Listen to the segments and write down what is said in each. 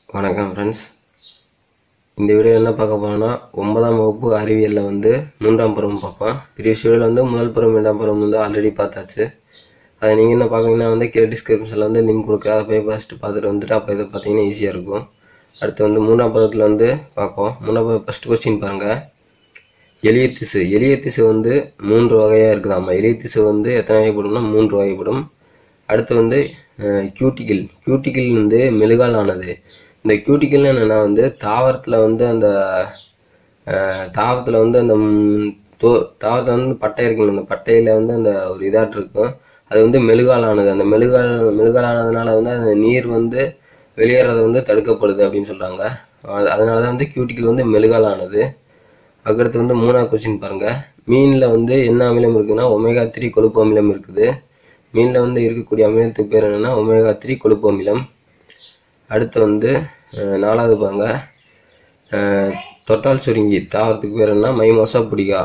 வணக்கம் ஃப்ரெண்ட்ஸ் இந்த வீடியோ என்ன பார்க்க போறோம்னா ஒன்பதாம் வகுப்பு அறிவியலில் வந்து மூன்றாம் பருவம் பார்ப்போம் ப்ரீவியஸ் வீடியோவில் வந்து முதல் பருவம் இரண்டாம் பருவம் வந்து ஆல்ரெடி பார்த்தாச்சு அதை நீங்கள் என்ன பார்க்கணுன்னா வந்து கீழே டிஸ்கிரிப்ஷனில் வந்து லிங்க் கொடுக்குறேன் அதை போய் ஃபஸ்ட்டு பார்த்துட்டு வந்துட்டு அப்போ இதை பார்த்தீங்கன்னா ஈஸியாக இருக்கும் அடுத்து வந்து மூன்றாம் பருவத்தில் வந்து பார்ப்போம் மூன்றாம் பருவம் ஃபஸ்ட் கொஸ்டின் பாருங்கள் எளிய திசு எளிய திசு வந்து மூன்று வகையாக இருக்குதாம்மா எளிய திசு வந்து எத்தனை வகைப்படும்னா மூன்று வகைப்படும் அடுத்து வந்து கியூட்டிக்கிள் கியூட்டிக்கிள் வந்து மெழுகால் ஆனது இந்த கியூட்டிக்கிள்னு என்னென்னா வந்து தாவரத்தில் வந்து அந்த அஹ், தாவரத்தில் வந்து அந்த ம், தோ தாவரத்தில் வந்து பட்டை இருக்குல்ல அந்த பட்டையில் வந்து அந்த ஒரு இதாட்டு இருக்கும் அது வந்து மெழுகால் ஆனது அந்த மெழுகால் மெழுகால் ஆனதுனால வந்து அந்த நீர் வந்து வெளியேறது வந்து தடுக்கப்படுது அப்படின்னு சொல்கிறாங்க அதனால தான் வந்து கியூட்டிக்கிள் வந்து மெழுகால் ஆனது அதுக்கடுத்து வந்து மூணாவது கொஸ்டின் பாருங்க மீனில் வந்து என்ன அமிலம் இருக்குன்னா ஒமேகா த்ரீ கொழுப்பு அமிலம் இருக்குது மீனில் வந்து இருக்கக்கூடிய அமிலத்துக்கு பேர் என்னன்னா ஒமேகா த்ரீ கொழுப்பு அமிலம் அடுத்து வந்து அஹ், நாலாவது பாருங்க அஹ், தொட்டால் சுருங்கி தாவரத்துக்கு பேர் என்ன மைமோசா புடிகா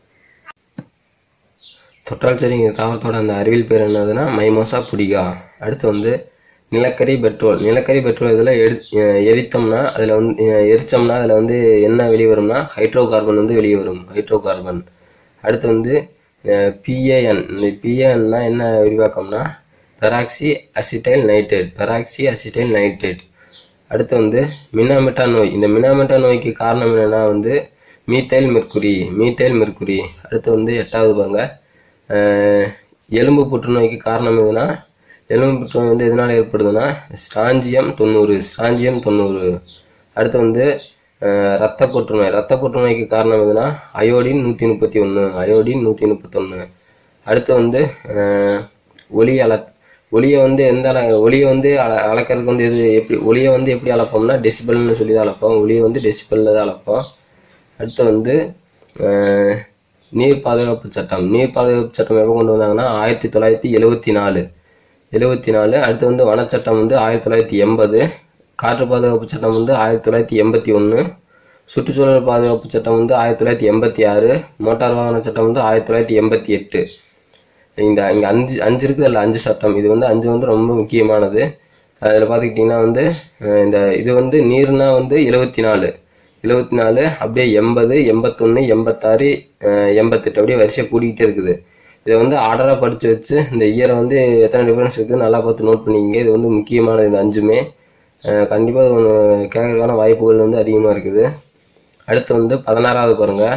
தொட்டால் சுருங்கி தாவரத்தோட அந்த அறிவியல் பேர் என்னதுன்னா மைமோசா புடிகா அடுத்து வந்து நிலக்கரி பெட்ரோல் நிலக்கரி பெட்ரோல் இதில் எரி அஹ் எரித்தோம்னா அதில் வந்து அஹ் எரிச்சோம்னா அதில் வந்து என்ன வெளியே வரும்னா ஹைட்ரோ கார்பன் வந்து வெளியே வரும் ஹைட்ரோ கார்பன் அடுத்து வந்து பிஏஎன் இந்த பிஏஎன்னா என்ன விரிவாக்கம்னா peroxy acetyl nitrate peroxy acetyl nitrate அடுத்து வந்து மினாமெட்டா நோய் இந்த மினாமெட்டா நோய்க்கு காரணம் என்னன்னா வந்து மீத்தைல் மெர்க்குரி மீத்தைல் மெர்க்குரி அடுத்து வந்து எட்டாவது பாருங்க அஹ், எலும்பு புற்றுநோய்க்கு காரணம் எதுனா எலும்பு புற்றுநோய் வந்து எதனால ஏற்படுதுன்னா ஸ்ட்ராஞ்சியம் தொண்ணூறு ஸ்ட்ராஞ்சியம் தொண்ணூறு அடுத்து வந்து அஹ், ரத்த புற்றுநோய் ரத்த புற்றுநோய்க்கு காரணம் எதுனா அயோடின் நூற்றி முப்பத்தி ஒன்று அயோடின் நூற்றி முப்பத்தொன்று அடுத்து வந்து அஹ், ஒலி அள ஒளியை வந்து எந்த அள ஒளியை வந்து அள அளக்கிறதுக்கு வந்து எது எப்படி ஒளியை வந்து எப்படி அளப்போம்னா டெசிபல்னு சொல்லி தான் அளப்போம் ஒளியை வந்து டெசிபலில் தான் அளப்போம் அடுத்து வந்து அஹ், நீர் பாதுகாப்பு சட்டம் நீர் பாதுகாப்பு சட்டம் எப்போ கொண்டு வந்தாங்கன்னா ஆயிரத்தி தொள்ளாயிரத்தி எழுவத்தி நாலு எழுவத்தி நாலு அடுத்து வந்து வனச்சட்டம் வந்து ஆயிரத்தி தொள்ளாயிரத்தி எண்பது காற்று பாதுகாப்பு சட்டம் வந்து ஆயிரத்தி தொள்ளாயிரத்தி எண்பத்தி ஒன்று சுற்றுச்சூழல் பாதுகாப்பு சட்டம் வந்து ஆயிரத்தி தொள்ளாயிரத்தி எண்பத்தி ஆறு மோட்டார் வாகன சட்டம் வந்து ஆயிரத்தி தொள்ளாயிரத்தி எண்பத்தி எட்டு இந்த இங்கே அஞ்சு அஞ்சு இருக்குது அதில் அஞ்சு சட்டம் இது வந்து அஞ்சு வந்து ரொம்ப முக்கியமானது அதில் பார்த்துக்கிட்டிங்கன்னா வந்து அஹ் இந்த இது வந்து நீர்னா வந்து எழுவத்தி நாலு எழுவத்தி நாலு அப்படியே எண்பது எண்பத்தொன்று எண்பத்தாறு அஹ் எண்பத்தெட்டு அப்படியே வரிசையாக கூட்டிகிட்டே இருக்குது இதை வந்து ஆர்டராக படித்து வச்சு இந்த இயரை வந்து எத்தனை டிஃபரன்ஸ் இருக்குது நல்லா பார்த்து நோட் பண்ணிக்கங்க இது வந்து முக்கியமானது இந்த அஞ்சுமே கண்டிப்பாக ஒன்று கேட்கறதுக்கான வாய்ப்புகள் வந்து அதிகமாக இருக்குது அடுத்து வந்து பதினாறாவது பாருங்கள்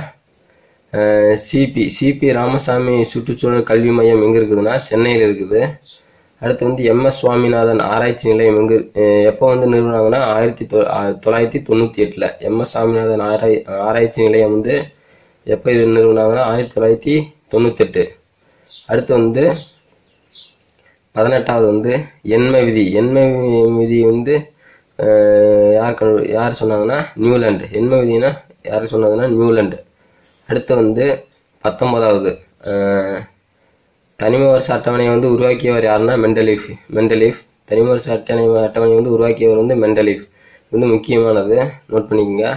சிபி சிபி ராமசாமி சுற்றுச்சூழல் கல்வி மையம் எங்கே இருக்குதுன்னா சென்னையில் இருக்குது அடுத்து வந்து எம்எஸ் சுவாமிநாதன் ஆராய்ச்சி நிலையம் எங்கே எப்போ வந்து நிறுவனாங்கன்னா ஆயிரத்தி தொ ஆ- தொள்ளாயிரத்தி தொண்ணூற்றி எட்டில் எம்எஸ் சுவாமிநாதன் ஆராய் ஆராய்ச்சி நிலையம் வந்து எப்போ இது நிறுவனாங்கன்னா ஆயிரத்தி தொள்ளாயிரத்தி தொண்ணூத்தெட்டு அடுத்து வந்து பதினெட்டாவது வந்து எண்ம விதி எண்ம வி- விதி வந்து அஹ், யார் கண்டு யார் சொன்னாங்கன்னா நியூலாண்டு எண்ம விதினா யார் சொன்னதுன்னா நியூலாண்டு அடுத்து வந்து பத்தொன்பதாவது அஹ், தனிம வருஷ அட்டவணையை வந்து உருவாக்கியவர் யாருன்னா மெண்டலீஃப் மெண்டலீஃப் தனிம வருஷ அட்டவணை அட்டவணை வந்து உருவாக்கியவர் வந்து மெண்டலீஃப் இது வந்து முக்கியமானது நோட் பண்ணிக்கங்க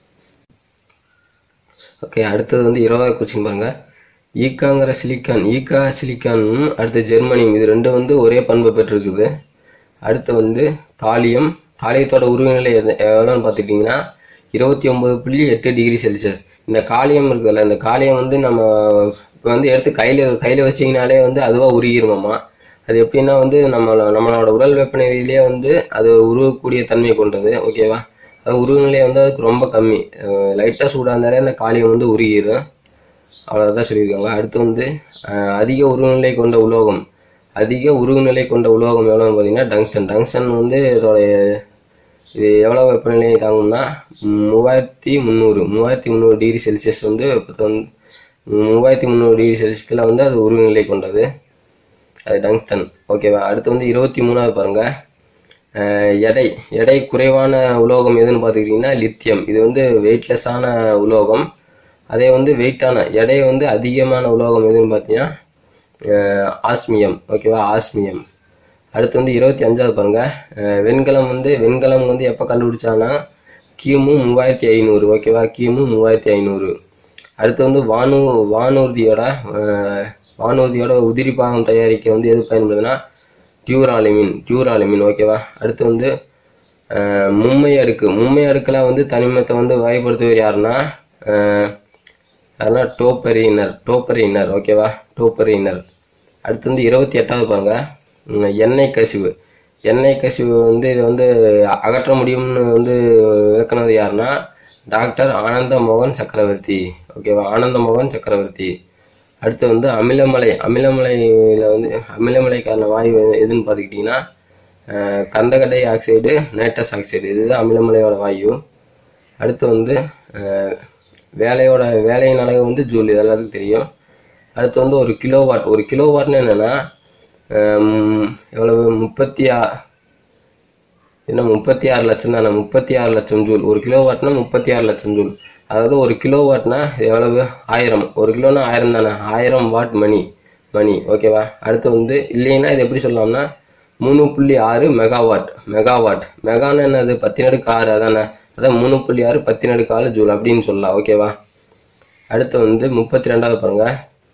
ஓகே அடுத்தது வந்து இருபதாவது கொஸ்டின் பாருங்க ஈக்காங்கிற சிலிக்கான் ஈக்கா சிலிக்கானும் அடுத்து ஜெர்மனியும் இது ரெண்டும் வந்து ஒரே பண்பு பெற்றிருக்குது அடுத்து வந்து காலியம் காலியத்தோட உருவநிலை எது- எவ்வளோன்னு பார்த்துக்கிட்டிங்கன்னா இருபத்தி ஒன்பது புள்ளி எட்டு டிகிரி செல்சியஸ் இந்த காலியம் இருக்குதுல்ல இந்த காலியம் வந்து நம்ம இப்போ வந்து எடுத்து கையில் கையில் வச்சிங்கனாலே வந்து அதுவாக உருகிருமாமா அது எப்படின்னா வந்து நம்மள நம்மளோட உடல் வெப்பநிலையிலேயே வந்து அது உருகக்கூடிய தன்மை கொண்டது ஓகேவா அது உருகுநிலை வந்து அதுக்கு ரொம்ப கம்மி லைட்டாக சூடாக இருந்தாலே அந்த காலியம் வந்து உருகிரும் அவ்வளோதான் சொல்லியிருக்காங்க அடுத்து வந்து அஹ், அதிக உருகுநிலை கொண்ட உலோகம் அதிக உருகுநிலை கொண்ட உலோகம் எவ்வளோன்னு பார்த்தீங்கன்னா டங்ஸ்டன் டங்ஸ்டன் வந்து இதோட இது எவ்வளோ வெப்பநிலையை தாங்கும்னா ம், மூவாயிரத்தி முந்நூறு மூவாயிரத்தி முந்நூறு டிகிரி செல்சியஸ் வந்து இப்போ வந்து மூவாயிரத்தி முந்நூறு டிகிரி செல்சியஸில் வந்து அது உருகுநிலை கொண்டது அது டங்ஸ்டன் ஓகேவா அடுத்து வந்து இருபத்தி மூணாவது பாருங்க அஹ், எடை எடை குறைவான உலோகம் எதுன்னு பார்த்துக்கிட்டிங்கன்னா லித்தியம் இது வந்து வெயிட்லெஸ்ஸான உலோகம் அதே வந்து வெயிட்டான எடை வந்து அதிகமான உலோகம் எதுன்னு பார்த்தீங்கன்னா அஹ், ஆஸ்மியம் ஓகேவா ஆஸ்மியம் அடுத்து வந்து இருபத்தி அஞ்சாவது பாருங்க அஹ், வெண்கலம் வந்து வெண்கலம் வந்து எப்போ கண்டுபிடிச்சாங்கன்னா கிமு மூவாயிரத்தி ஐநூறு ஓகேவா கிமு மூவாயிரத்தி ஐநூறு அடுத்து வந்து வானூ வானூர்தியோட அஹ், வானூர்தியோட உதிரி பாகம் தயாரிக்க வந்து எது பயன்படுதுன்னா டியூராலிமின் டியூராலிமின் ஓகேவா அடுத்து வந்து அஹ், மும்மை அடுக்கு மும்மை அடுக்கில் வந்து தனிமத்தை வந்து வகைப்படுத்துவர் யாருன்னா அஹ், யாருன்னா டோப்பரியினர் டோப்பரியினர் ஓகேவா டோப்பரியினர் அடுத்து வந்து இருபத்தி எட்டாவது பாருங்க உம், எண்ணெய் கசிவு எண்ணெய் கசிவு வந்து இதை வந்து அகற்ற முடியும்னு வந்து விளக்குனது யாருன்னா டாக்டர் ஆனந்த மோகன் சக்கரவர்த்தி ஓகேவா ஆனந்த மோகன் சக்கரவர்த்தி அடுத்து வந்து அமிலமலை அமிலமலையில் வந்து அமிலமலைக்கான வாயு எதுன்னு பார்த்துக்கிட்டிங்கன்னா அஹ், கந்தக டை ஆக்சைடு நைட்ரஸ் ஆக்சைடு இதுதான் அமிலமலையோட வாயு அடுத்து வந்து அஹ், வேலையோட வேலையின் அளவு வந்து ஜூல் இது எல்லாத்துக்கும் தெரியும் அடுத்து வந்து ஒரு கிலோவாட் ஒரு கிலோவாட்னு என்னன்னா ஹம், எவ்வளவு முப்பத்தி ஆ என்ன முப்பத்தி ஆறு லட்சம் தானே முப்பத்தி ஆறு லட்சம் ஜூல் ஒரு கிலோ வாட்னா முப்பத்தி ஆறு லட்சம் ஜூல் அதாவது ஒரு கிலோ வாட்னா எவ்வளவு ஆயிரம் ஒரு கிலோனா ஆயிரம் தானே ஆயிரம் வாட் மணி மணி ஓகேவா அடுத்து வந்து இல்லைன்னா இது எப்படி சொல்லலாம்னா மூணு புள்ளி ஆறு மெகாவாட் மெகாவாட் மெகான்னு என்னது பத்தினடுக்கு ஆறு அதானே அதான் மூணு புள்ளி ஆறு பத்தினடுக்கு ஆறு ஜூல் அப்படின்னு சொல்லலாம் ஓகேவா அடுத்து வந்து முப்பத்தி ரெண்டாவது பாருங்க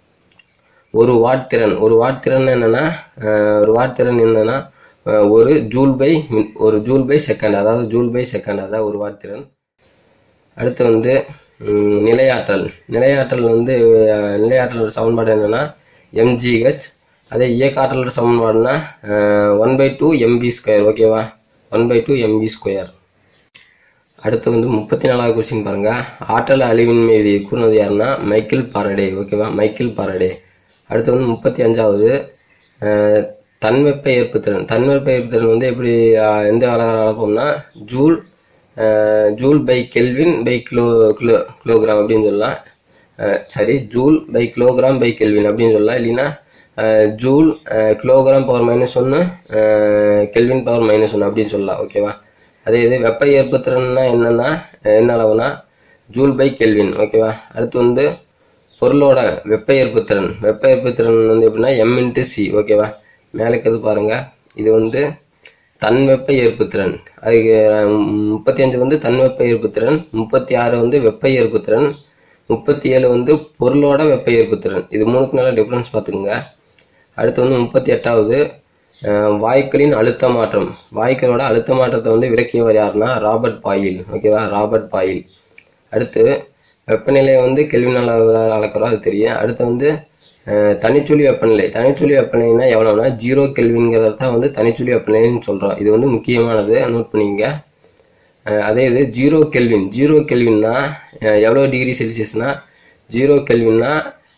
ஒரு வாட் திறன் ஒரு வாட் திறன் என்னன்னா அஹ், ஒரு வாட் திறன் என்னன்னா அஹ், ஒரு ஜூல் பை மின்- ஒரு ஜூல் பை செகண்ட் அதாவது ஜூல் பை செகண்ட் அதான் ஒரு வாட் திறன் அடுத்து வந்து ம், நிலையாற்றல் நிலையாற்றல் வந்து அஹ், நிலையாற்றலோட சமன்பாடு என்னன்னா எம்ஜிஹெச் அதே இயக்காற்றலோட சமன்பாடுனா one by two MV square ஓகேவா one by two MV square அடுத்து வந்து முப்பத்தி நாலாவது கொஸ்டின் பாருங்க ஆற்றல் அழிவின்மை விதியை கூறினது யாருன்னா மைக்கேல் பாரடே ஓகேவா மைக்கேல் பாரடே அடுத்து வந்து முப்பத்தி அஞ்சாவது அஹ், தன்வெப்ப ஏற்புத்திறன் தன்வெப்ப ஏற்புத்திறன் வந்து எப்படி அஹ், எந்த அளவில் அளப்போம்னா joule ah, joule per kelvin per kilo kilo kilogram அப்படின்னு சொல்லலாம் ah, sorry joule per kilogram per kelvin அப்படின்னு சொல்லலாம் இல்லைன்னா ah, joule ah, kilogram power minus ஒன்று கெல்வின் பவர் மைனஸ் ஒன்று அப்படின்னு சொல்லலாம் ஓகேவா அதே இது வெப்ப ஏற்புத்திறன்னா என்னன்னா அஹ், என்ன அளவுனா ஜூல் பை கெல்வின் ஓகேவா அடுத்து வந்து பொருளோட வெப்ப ஏற்புத்திறன் வெப்ப ஏற்புத்திறன் வந்து எப்படின்னா எம் இன்ட்டு சி ஓகேவா மேலே இருக்கிறது பாருங்க இது வந்து தன்வெப்ப ஏற்புத்திறன் அதுக்கு அஹ், முப்பத்தி அஞ்சு வந்து தன்வெப்ப ஏற்புத்திறன் முப்பத்தி ஆறு வந்து வெப்ப ஏற்புத்திறன் முப்பத்தி ஏழு வந்து பொருளோட வெப்ப ஏற்புத்திறன் இது மூணுக்கு நல்ல டிஃப்ரென்ஸ் பார்த்துக்குங்க அடுத்து வந்து முப்பத்தி எட்டாவது அஹ், வாயுக்களின் அழுத்த மாற்றம் வாயுக்களோட அழுத்த மாற்றத்தை வந்து விளக்கியவர் யாருன்னா ராபர்ட் பாயில் ஓகேவா ராபர்ட் பாயில் அடுத்து வெப்பநிலையை வந்து கெல்வின் அளவில் அளக்கிறோம் அது தெரியும் அடுத்து வந்து அஹ், தனிச்சுழி வெப்பநிலை தனிச்சுழி வெப்பநிலைனா எவ்வளோனா ஜீரோ கெல்வின்ங்கிறத தான் வந்து தனிச்சுழி வெப்பநிலைன்னு சொல்கிறோம் இது வந்து முக்கியமானது நோட் பண்ணிங்க அஹ், அதே இது ஜீரோ கெல்வின் ஜீரோ கெல்வின்னா அஹ், எவ்வளோ டிகிரி செல்சியஸ்னா ஜீரோ கெல்வின்னா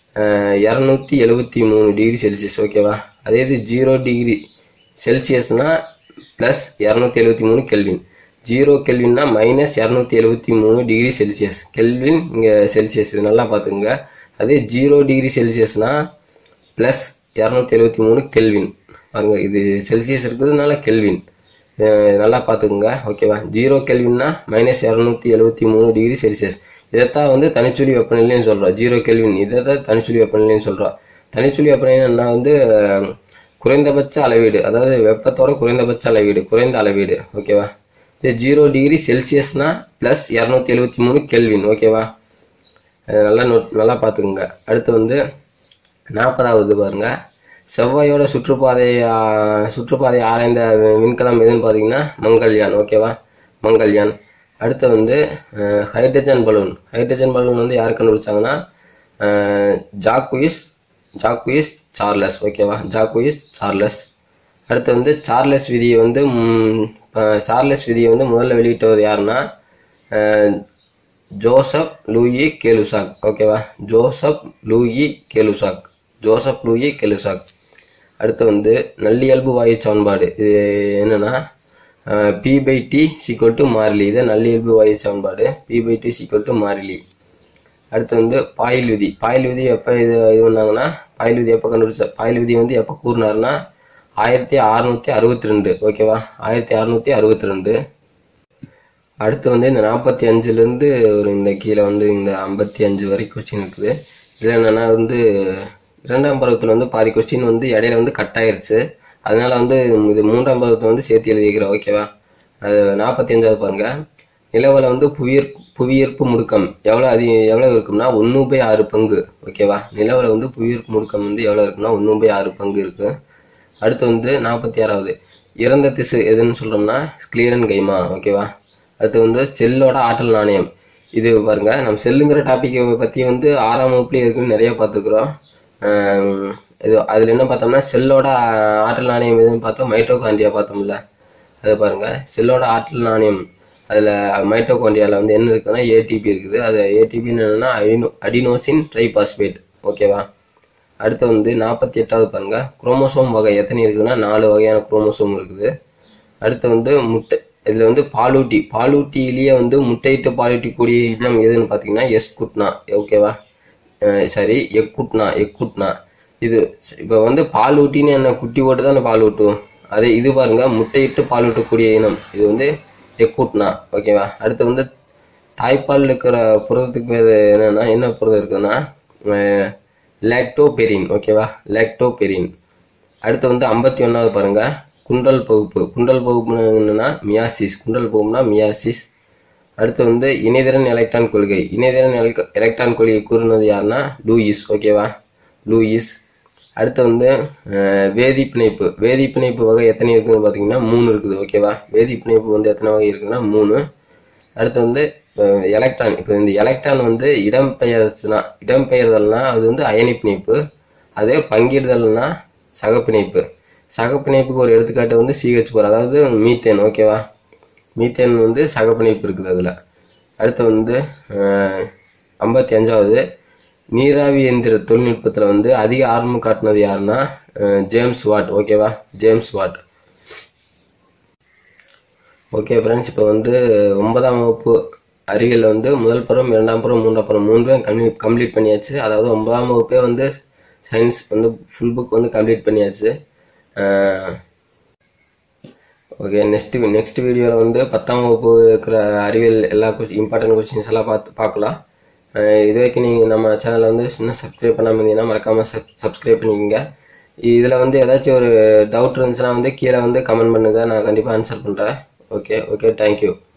இரநூத்தி எழுபத்தி மூணு டிகிரி செல்சியஸ் ஓகேவா அதே இது ஜீரோ டிகிரி செல்சியஸ்னா ப்ளஸ் இரநூத்தி எழுபத்தி மூணு கெல்வின் ஜீரோ கெல்வின்னா மைனஸ் இரநூத்தி எழுபத்தி மூணு டிகிரி செல்சியஸ் கெல்வின் இங்கே செல்சியஸ் இது நல்லா பார்த்துங்க அதே ஜீரோ டிகிரி செல்சியஸ்னா ப்ளஸ் இரநூத்தி எழுபத்தி மூணு கெல்வின் பாருங்க இது செல்சியஸ் இருக்கிறதுனால கெல்வின் அஹ் நல்லா பார்த்துக்குங்க ஓகேவா ஜீரோ கெல்வின்னா மைனஸ் இரநூத்தி எழுபத்தி மூணு டிகிரி செல்சியஸ் இதைத்தான் வந்து தனிச்சுழி வெப்பநிலைன்னு சொல்கிறோம் ஜீரோ கெல்வின் இதை தான் தனிச்சுழி வெப்பநிலைன்னு சொல்கிறோம் தனிச்சுழி வெப்பநிலைன்னா வந்து அஹ், குறைந்தபட்ச அளவீடு அதாவது வெப்பத்தோட குறைந்தபட்ச அளவீடு குறைந்த அளவீடு ஓகேவா இது ஜீரோ டிகிரி செல்சியஸ்னா ப்ளஸ் இரநூத்தி எழுபத்தி மூணு கெல்வின் ஓகேவா அது நல்லா நோட் நல்லா பார்த்துக்குங்க அடுத்து வந்து நாற்பதாவது பாருங்க செவ்வாயோட சுற்றுப்பாதை ஆ, சுற்றுப்பாதை ஆராய்ந்த வி- விண்கலம் எதுன்னு பார்த்தீங்கன்னா மங்கள்யான் ஓகேவா மங்கள்யான் அடுத்து வந்து அஹ், ஹைட்ரஜன் பலூன் ஹைட்ரஜன் பலூன் வந்து யார் கண்டுபிடிச்சாங்கன்னா அஹ், ஜாக்விஸ் ஜாக்விஸ் சார்லஸ் ஓகேவா ஜாக்விஸ் சார்லஸ் அடுத்து வந்து சார்லஸ் விதியை வந்து ம், அஹ், சார்லஸ் விதியை வந்து முதல்ல வெளியிட்டவர் யாருன்னா அஹ், ஜோசப் லூயி கேலுசாக் ஓகேவா Joseph Louis Gay Lussac Joseph Louis Gay Lussac அடுத்து வந்து நல்லியல்பு வாயு சமன்பாடு இது என்னன்னா P by T equal to மாறிலி இது நல்லியல்பு வாயு சமன்பாடு P by T equal to மாறிலி அடுத்து வந்து பாயில் விதி பாயில் விதி எப்போ இது இது பண்ணாங்கன்னா பாயில் விதி எப்போ கண்டுபிடிச்ச பாயில் விதி வந்து எப்போ கூறினாருன்னா ஆயிரத்தி அறுநூத்தி அறுபத்தி ரெண்டு ஓகேவா ஆயிரத்தி அறுநூத்தி அறுபத்தி ரெண்டு அடுத்து வந்து இந்த நாற்பத்தி அஞ்சுலேருந்து ஒரு இந்த கீழே வந்து இந்த ஐம்பத்தி அஞ்சு வரை கொஸ்டின் இருக்குது இதில் என்னென்னா வந்து இரண்டாம் பருவத்தில் வந்து பாதி கொஸ்டின் வந்து இடையில வந்து கட் ஆயிருச்சு அதனால வந்து இது மூன்றாம் பருவத்தை வந்து சேர்த்து எழுதிக்கிறேன் ஓகேவா அது நாற்பத்தி அஞ்சாவது பாருங்க நிலவில் வந்து புவியீர் புவியீர்ப்பு முடுக்கம் எவ்வளோ அதிக எவ்வளோ இருக்கும்னா ஒன்று பை ஆறு பங்கு ஓகேவா நிலவில் வந்து புவியீர்ப்பு முடுக்கம் வந்து எவ்வளோ இருக்கும்னா ஒன்று பை ஆறு பங்கு இருக்குது அடுத்து வந்து நாற்பத்தி ஆறாவது இறந்த திசு எதுன்னு சொல்கிறோம்னா கிளியரன் கைமா ஓகேவா அடுத்து வந்து செல்லோட ஆற்றல் நாணயம் இது பாருங்க நம்ம செல்லுங்கிற டாப்பிக்கை பற்றி வந்து ஆறாம் வகுப்புலேயே இருக்குன்னு நிறைய பார்த்துக்குறோம் இது அதில் என்ன பார்த்தோம்னா செல்லோட ஆற்றல் நாணயம் எதுன்னு பார்த்தோம் மைட்டோகாண்டியா பார்த்தோம்ல அது பாருங்க செல்லோட ஆற்றல் நாணயம் அதில் மைட்டோகாண்டியாவில் வந்து என்ன இருக்குன்னா ஏடிபி இருக்குது அது ஏடிபின்னு என்னன்னா அடினோ அடினோசின் ட்ரைபாஸ்பேட் ஓகேவா அடுத்து வந்து நாற்பத்தி எட்டாவது பாருங்க குரோமோசோம் வகை எத்தனை இருக்குதுன்னா நாலு வகையான குரோமோசோம் இருக்குது அடுத்து வந்து முட்டை இதில் வந்து பாலூட்டி பாலூட்டியிலேயே வந்து முட்டையிட்டு பாலூட்டி கூடிய இனம் எதுன்னு பார்த்தீங்கன்னா எஸ் குட்னா ஓகேவா சாரி எக்குட்னா எக்குட்னா இது இப்போ வந்து பாலூட்டின்னு என்ன குட்டி போட்டு தானே பால் ஊட்டும் அதே இது பாருங்க முட்டையிட்டு பால் ஊட்டக்கூடிய இனம் இது வந்து எக்குட்னா ஓகேவா அடுத்து வந்து தாய்ப்பால் இருக்கிற புரதத்துக்கு பேர் என்னன்னா என்ன புரதம் இருக்குன்னா லாக்டோபெரின் ஓகேவா லாக்டோபெரின் அடுத்து வந்து ஐம்பத்தி ஒன்றாவது பாருங்க குண்டல் பகுப்பு குண்டல் பகுப்புன்னு என்னன்னா மியாசிஸ் குண்டல் பகுப்புனா மியாசிஸ் அடுத்து வந்து இணைதிறன் எலக்ட்ரான் கொள்கை இணைதிறன் எலக்ட்- எலக்ட்ரான் கொள்கை கூறினது யாருன்னா லூயிஸ் ஓகேவா லூயிஸ் அடுத்து வந்து அஹ், வேதி பிணைப்பு வேதி பிணைப்பு வகை எத்தனை இருக்குதுன்னு பார்த்தீங்கன்னா மூணு இருக்குது ஓகேவா வேதி பிணைப்பு வந்து எத்தனை வகை இருக்குன்னா மூணு அடுத்து வந்து எலக்ட்ரான் இப்போ இந்த எலக்ட்ரான் வந்து இடம்பெயர்ச்சுனா இடம்பெயர்தல்னா அது வந்து அயனி பிணைப்பு அதே பங்கிடுதல்னா சகப்பிணைப்பு சகப்பிணைப்புக்கு ஒரு எடுத்துக்காட்டு வந்து சிஹெச் போர் அதாவது மீத்தேன் ஓகேவா மீத்தேன் வந்து சகப்பிணைப்பு இருக்குது அதில் அடுத்து வந்து ஐம்பத்தி அஞ்சாவது நீராவி எந்திர தொழில்நுட்பத்தில் வந்து அதிக ஆர்வம் காட்டினது யாருன்னா அஹ், ஜேம்ஸ் வாட் ஓகேவா ஜேம்ஸ் வாட் ஓகே ஃப்ரெண்ட்ஸ் இப்போ வந்து ஒன்பதாம் வகுப்பு அறிவியலில் வந்து முதல் பருவம் இரண்டாம் பருவம் மூன்றாம் பருவம் மூன்றும் கம்ப்ளீட் கம்ப்ளீட் பண்ணியாச்சு அதாவது ஒன்பதாம் வகுப்பே வந்து சயின்ஸ் வந்து ஃபுல் புக் வந்து கம்ப்ளீட் பண்ணியாச்சு ஓகே நெக்ஸ்ட் நெக்ஸ்ட் வீடியோவில் வந்து பத்தாம் வகுப்பு இருக்கிற அறிவியல் எல்லா கொஸ்டின் இம்பார்ட்டன்ட் கொஸ்டின்ஸ் எல்லாம் பார்த்து பார்க்கலாம் அஹ் இது வரைக்கும் நீங்கள் நம்ம சேனலை வந்து இன்னும் சப்ஸ்கிரைப் பண்ணாமல் இருந்தீங்கன்னா மறக்காமல் சப் சப்ஸ்கிரைப் பண்ணிக்கோங்க இதில் வந்து ஏதாச்சும் ஒரு டவுட் இருந்துச்சுன்னா வந்து கீழே வந்து கமெண்ட் பண்ணுங்கள் நான் கண்டிப்பாக ஆன்சர் பண்ணுறேன் ஓகே ஓகே தேங்க்யூ